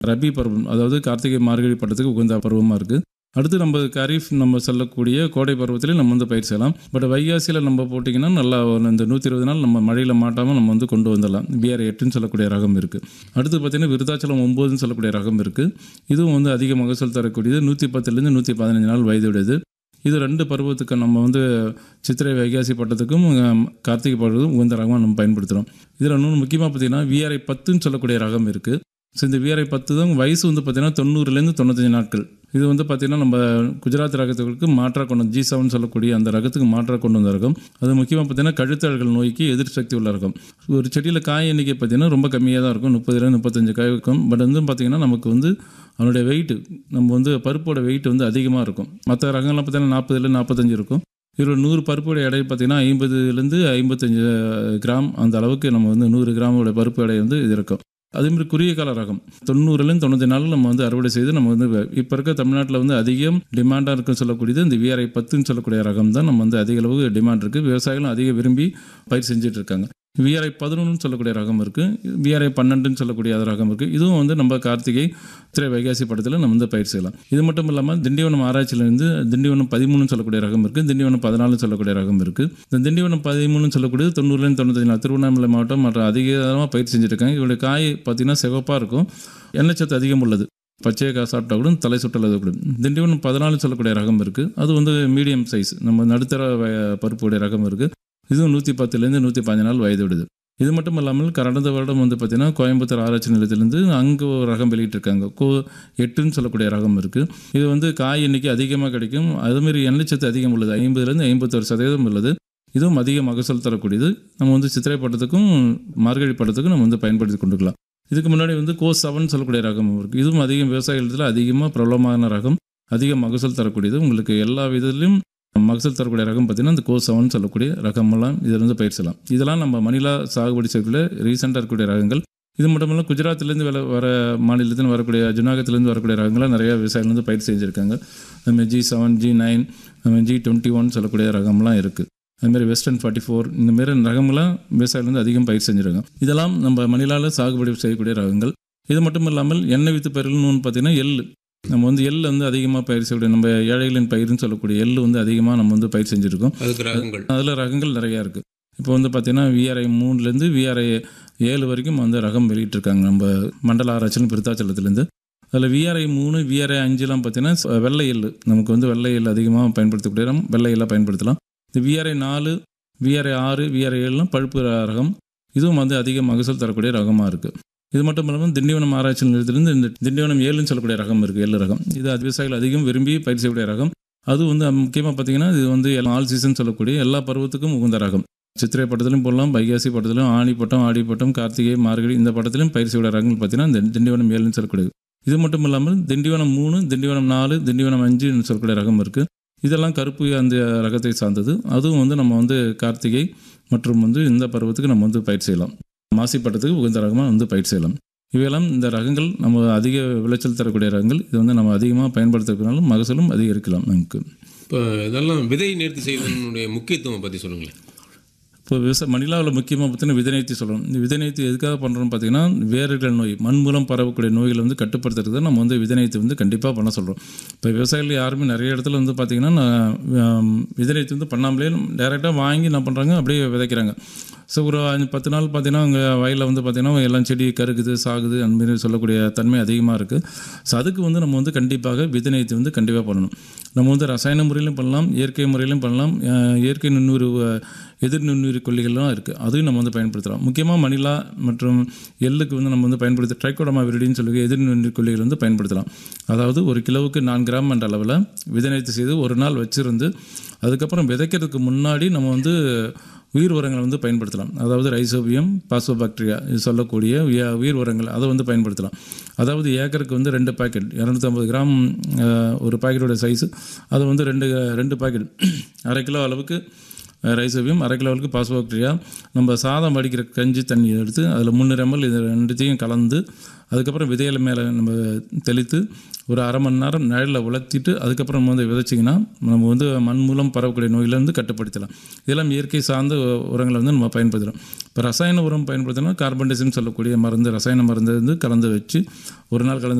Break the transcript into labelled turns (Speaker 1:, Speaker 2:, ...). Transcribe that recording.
Speaker 1: ரபி பருவம் அதாவது கார்த்திகை மார்கழி பட்டத்துக்கு உகந்த பருவமாக இருக்குது அடுத்து நம்ம கரீஃப் நம்ம சொல்லக்கூடிய கோடை பருவத்திலே நம்ம வந்து பயிர் செய்யலாம் பட் வைகாசியில் நம்ம போட்டிங்கன்னா நல்லா ஒரு இந்த நூற்றி இருபது நாள் நம்ம மழையில் மாட்டாமல் நம்ம வந்து கொண்டு வந்துடலாம் பிஆர் எட்டுன்னு சொல்லக்கூடிய ரகம் இருக்குது அடுத்து பார்த்திங்கன்னா விருதாச்சலம் ஒம்போதுன்னு சொல்லக்கூடிய ரகம் இருக்குது இதுவும் வந்து அதிக மகசூல் தரக்கூடியது நூற்றி பத்துலேருந்து நூற்றி பதினஞ்சு நாள் வயதுடையது இது ரெண்டு பருவத்துக்கு நம்ம வந்து சித்திரை வைகாசி பட்டத்துக்கும் அஹ், கார்த்திகை பருவத்துக்கும் உகந்த ரகமாக நம்ம பயன்படுத்துகிறோம் இதில் இன்னொன்று முக்கியமாக பார்த்தீங்கன்னா விஆர்ஐ பத்துன்னு சொல்லக்கூடிய ரகம் இருக்குது ஸோ இந்த விஆர்ஐ பத்து தான் வயசு வந்து பார்த்தீங்கன்னா தொண்ணூறுலேருந்து தொண்ணூத்தஞ்சு நாட்கள் இது வந்து பார்த்திங்கன்னா நம்ம குஜராத் ரகத்துக்கு மாற்றாக கொண்டு வந்து ஜி செவன் சொல்லக்கூடிய அந்த ரகத்துக்கு மாற்றாக கொண்டு வந்த ரகம் அது முக்கியமாக பார்த்தீங்கன்னா கழுத்தழகள் நோய்க்கு எதிர் சக்தி உள்ள ரகம் ஒரு செடியில் காய் எண்ணிக்கை பார்த்தீங்கன்னா ரொம்ப கம்மியாக தான் இருக்கும் முப்பதுலேருந்து முப்பத்தஞ்சு காய் இருக்கும் பட் வந்து பார்த்திங்கன்னா நமக்கு வந்து அதனுடைய வெயிட் நம்ம வந்து பருப்போட வெயிட் வந்து அதிகமாக இருக்கும் மற்ற ரகங்கள்லாம் பார்த்தீங்கன்னா நாற்பதுல நாற்பத்தஞ்சு இருக்கும் இதில் நூறு பருப்போட எடை பார்த்தீங்கன்னா ஐம்பதுலேருந்து ஐம்பத்தஞ்சு கிராம் அந்த அளவுக்கு நம்ம வந்து நூறு கிராமோட பருப்பு எடை வந்து இது இருக்கும் அதே மாதிரி குறுகிய கால ரகம் தொண்ணூறுலேருந்து தொண்ணூற்றி நாளில் நம்ம வந்து அறுவடை செய்து நம்ம வந்து இப்போ இருக்க தமிழ்நாட்டில் வந்து அதிகம் டிமாண்டாக இருக்குன்னு சொல்லக்கூடியது இந்த விஆர்ஐ பத்துன்னு சொல்லக்கூடிய ரகம் தான் நம்ம வந்து அதிக அளவு டிமாண்ட் இருக்குது விவசாயிகளும் அதிக விரும்பி பயிர் செஞ்சுட்டு இருக்காங்க விஆர்ஐ பதினொன்றுன்னு சொல்லக்கூடிய ரகம் இருக்குது விஆர்ஐ பன்னெண்டுன்னு சொல்லக்கூடிய அது ரகம் இருக்குது இதுவும் வந்து நம்ம கார்த்திகை திரை வைகாசி படத்தில் நம்ம வந்து பயிர் செய்யலாம் இது மட்டும் இல்லாமல் திண்டிவனம் ஆராய்ச்சியிலேருந்து திண்டிவனம் பதிமூணுன்னு சொல்லக்கூடிய ரகம் இருக்குது திண்டிவனம் பதினாலுன்னு சொல்லக்கூடிய ரகம் இருக்குது இந்த திண்டிவனம் பதிமூணுன்னு சொல்லக்கூடியது தொண்ணூறுலேருந்து தொண்ணூத்தஞ்சு நாள் திருவண்ணாமலை மாவட்டம் மற்றும் அதிகமாக பயிர் செஞ்சுருக்காங்க இவருடைய காய் பார்த்தீங்கன்னா சிவப்பாக இருக்கும் எண்ணெய் சத்து அதிகம் உள்ளது பச்சையை காய் சாப்பிட்டா கூட தலை சுற்றல் அது கூட திண்டிவனம் பதினாலு சொல்லக்கூடிய ரகம் இருக்குது அது வந்து மீடியம் சைஸ் நம்ம நடுத்தர வய- பருப்புடைய ரகம் இருக்குது இதுவும் நூற்றி பத்துலேருந்து நூற்றி பதினஞ்சு நாள் வயது விடுது இது மட்டும் இல்லாமல் கடந்த வருடம் வந்து பார்த்திங்கன்னா கோயம்புத்தூர் ஆராய்ச்சி நிலையத்திலேருந்து அங்கே ஒரு ரகம் வெளியிட்டிருக்காங்க கோ எட்டுன்னு சொல்லக்கூடிய ரகம் இருக்குது இது வந்து காய் எண்ணிக்கை அதிகமாக கிடைக்கும் அதுமாரி எண்ணெய் சத்து அதிகம் உள்ளது ஐம்பதுலேருந்து ஐம்பத்தொரு சதவீதம் உள்ளது இதுவும் அதிக மகசூல் தரக்கூடியது நம்ம வந்து சித்திரை பட்டத்துக்கும் மார்கழி பட்டத்துக்கும் நம்ம வந்து பயன்படுத்தி கொண்டுக்கலாம் இதுக்கு முன்னாடி வந்து கோ செவன் சொல்லக்கூடிய ரகம் இருக்குது இதுவும் அதிகம் விவசாயிகளத்தில் அதிகமாக பிரபலமான ரகம் அதிக மகசூல் தரக்கூடியது உங்களுக்கு எல்லா விதத்திலும் மகசூல் தரக்கூடிய ரகம் பார்த்தீங்கன்னா இந்த கோ செவன் சொல்லக்கூடிய ரகமெல்லாம் இதில் வந்து பயிர் செய்யலாம் இதெல்லாம் நம்ம மணிலா சாகுபடி செய்யக்கூடிய ரீசெண்டாக இருக்கக்கூடிய ரகங்கள் இது மட்டும் இல்லை குஜராத்லேருந்து வர வர மாநிலத்துலேருந்து வரக்கூடிய ஜுனாகத்துலேருந்து வரக்கூடிய ரகங்களாக நிறையா விவசாயிகள் வந்து பயிர் செஞ்சுருக்காங்க அதுமாதிரி G seven G nine G twenty one சொல்லக்கூடிய ரகம்லாம் இருக்குது அதுமாரி வெஸ்டர்ன் ஃபார்ட்டி ஃபோர் இந்தமாரி ரகம்லாம் விவசாயிகள் வந்து அதிகம் பயிர் செஞ்சுருக்காங்க இதெல்லாம் நம்ம மணிலால் சாகுபடி செய்யக்கூடிய ரகங்கள் இது மட்டும் இல்லாமல் எண்ணெய் வித்து பயிர்கள்னு பார்த்தீங்கன்னா எள் நம்ம வந்து எள் வந்து அதிகமாக பயிர் செய்யக்கூடிய நம்ம ஏழைகளின் பயிர்னு சொல்லக்கூடிய எள் வந்து அதிகமாக நம்ம வந்து பயிர் செஞ்சுருக்கோம்
Speaker 2: அதுக்கு ரகங்கள்
Speaker 1: அதில் ரகங்கள் நிறையா இருக்குது இப்போ வந்து பார்த்தீங்கன்னா விஆர்ஐ மூணுலேருந்து விஆர்ஐ ஏழு வரைக்கும் வந்து ரகம் வெளியிட்டிருக்காங்க நம்ம மண்டல ஆராய்ச்சின்னு விருத்தாச்சலத்துலேருந்து அதில் விஆர்ஐ மூணு விஆர்ஐ அஞ்சுலாம் பார்த்தீங்கன்னா ச- வெள்ளை எள் நமக்கு வந்து வெள்ளை எள் அதிகமாக பயன்படுத்தக்கூடிய ரகம் வெள்ளை எல்லாம் பயன்படுத்தலாம் இந்த விஆர்ஐ நாலு விஆர்ஐ ஆறு விஆர்ஐ ஏழுலாம் பழுப்பு ர- ரகம் இதுவும் வந்து அதிக மகசூல் தரக்கூடிய ரகமாக இருக்குது இது மட்டும் இல்லாமல் திண்டிவனம் ஆராய்ச்சி நிலையத்திலிருந்து இந்த திண்டிவனம் ஏழுன்னு சொல்லக்கூடிய ரகம் இருக்குது எள்ளு ரகம் இது அது விவசாயிகள் அதிகம் விரும்பி பயிர் செய்யக்கூடிய ரகம் அது வந்து முக்கியமாக பார்த்தீங்கன்னா இது வந்து எல்லா- ஆல் சீசன் சொல்லக்கூடிய எல்லா பருவத்துக்கும் உகந்த ரகம் சித்திரை பட்டத்திலும் போடலாம் வைகாசி பட்டத்திலும் ஆணி பட்டம் ஆடி பட்டம் கார்த்திகை மார்கழி இந்த படத்திலும் பயிர் செய்ய ரகங்கள் பார்த்தீங்கன்னா இந்த திண்டிவனம் ஏழுன்னு சொல்லக்கூடியது இது மட்டும் இல்லாமல் திண்டிவனம் மூணு திண்டிவனம் நாலு திண்டிவனம் அஞ்சுன்னு சொல்லக்கூடிய ரகம் இருக்குது இதெல்லாம் கருப்பு அந்த ரகத்தை சார்ந்தது அதுவும் வந்து நம்ம வந்து கார்த்திகை மற்றும் வந்து இந்த பருவத்துக்கு நம்ம வந்து பயிர் செய்யலாம் மாசி பட்டத்துக்கு உகந்த ரகமாக வந்து பயிர் செய்யலாம் இவையெல்லாம் இந்த ரகங்கள் நம்ம அதிக விளைச்சல் தரக்கூடிய ரகங்கள் இது வந்து நம்ம அதிகமாக பயன்படுத்துறதுனால மகசூலும் அதிகரிக்கலாம் நமக்கு
Speaker 2: இப்போ இதெல்லாம் விதை நேர்த்தி செய்வதனுடைய முக்கியத்துவம் பற்றி சொல்லுங்களேன்
Speaker 1: இப்போ விவசாய மணிலாவில் முக்கியமாக பார்த்தீங்கன்னா விதைநீர்த்தி சொல்லணும் இந்த விதைநீர்த்தி எதுக்காக பண்ணுறோம் பார்த்தீங்கன்னா வேர்கள் நோய் மண் மூலம் பரவக்கூடிய நோய்களை வந்து கட்டுப்படுத்துறதுக்கு தான் நம்ம வந்து விதைநீர்த்தி வந்து கண்டிப்பாக பண்ண சொல்கிறோம் இப்போ விவசாயிகள் யாருமே நிறைய இடத்துல வந்து பார்த்திங்கன்னா நான், ஆம், விதைநீர்த்தி வந்து பண்ணாமலே டைரெக்டாக வாங்கி என்ன பண்ணுறாங்க அப்படியே விதைக்கிறாங்க ஸோ ஒரு அஞ்சு பத்து நாள் பார்த்தீங்கன்னா அவங்க வயலில் வந்து பார்த்திங்கன்னா எல்லாம் செடி கருகுது சாகுது அந்த மாதிரி சொல்லக்கூடிய தன்மை அதிகமாக இருக்குது ஸோ அதுக்கு வந்து நம்ம வந்து கண்டிப்பாக விதைநீர்த்தி வந்து கண்டிப்பாக பண்ணணும் நம்ம வந்து ரசாயன முறையிலும் பண்ணலாம் இயற்கை முறையிலும் பண்ணலாம் அஹ் இயற்கை நுண்ணுயிர் அஹ், எதிர் நுண்ணுயிர் கொல்லிகள்லாம் இருக்குது அதையும் நம்ம வந்து பயன்படுத்தலாம் முக்கியமாக மணிலா மற்றும் எள்ளுக்கு வந்து நம்ம வந்து பயன்படுத்த ட்ரைகோடமா விரிடின்னு சொல்லி எதிர் நுண்ணுயிர் கொல்லிகள் வந்து பயன்படுத்தலாம் அதாவது ஒரு கிலோவுக்கு நான்கு கிராம் என்ற அளவில் விதைநீர்த்தி செய்து ஒரு நாள் வச்சிருந்து அதுக்கப்புறம் விதைக்கிறதுக்கு முன்னாடி நம்ம வந்து உயிர் உரங்களை வந்து பயன்படுத்தலாம் அதாவது ரைசோபியம் பாசோபாக்டீரியா இது சொல்லக்கூடிய உய- உயிர் உரங்கள் அதை வந்து பயன்படுத்தலாம் அதாவது ஏக்கருக்கு வந்து ரெண்டு பாக்கெட் இரநூத்தம்பது கிராம் அஹ், ஒரு பாக்கெட்டோட சைஸு அதை வந்து ரெண்டு ரெண்டு பாக்கெட் அரை கிலோ அளவுக்கு ரைசோபியம் அரை கிலோவுக்கு பாஸ்போக்டீரியா நம்ம சாதம் வடிக்கிற கஞ்சி தண்ணி எடுத்து அதில் முந்நூறு எம்எல் இது ரெண்டுத்தையும் கலந்து அதுக்கப்புறம் விதையில மேலே நம்ம தெளித்து ஒரு அரை மணி நேரம் நிழலில் உலர்த்திட்டு அதுக்கப்புறம் நம்ம வந்து விதைச்சிங்கன்னா நம்ம வந்து மண் மூலம் பரவக்கூடிய நோயிலேருந்து கட்டுப்படுத்தலாம் இதெல்லாம் இயற்கை சார்ந்த உரங்களை வந்து நம்ம பயன்படுத்துகிறோம் இப்போ ரசாயன உரம் பயன்படுத்தினா கார்பன் டெசிம் சொல்லக்கூடிய மருந்து ரசாயன மருந்து வந்து கலந்து வச்சு ஒரு நாள் கலந்து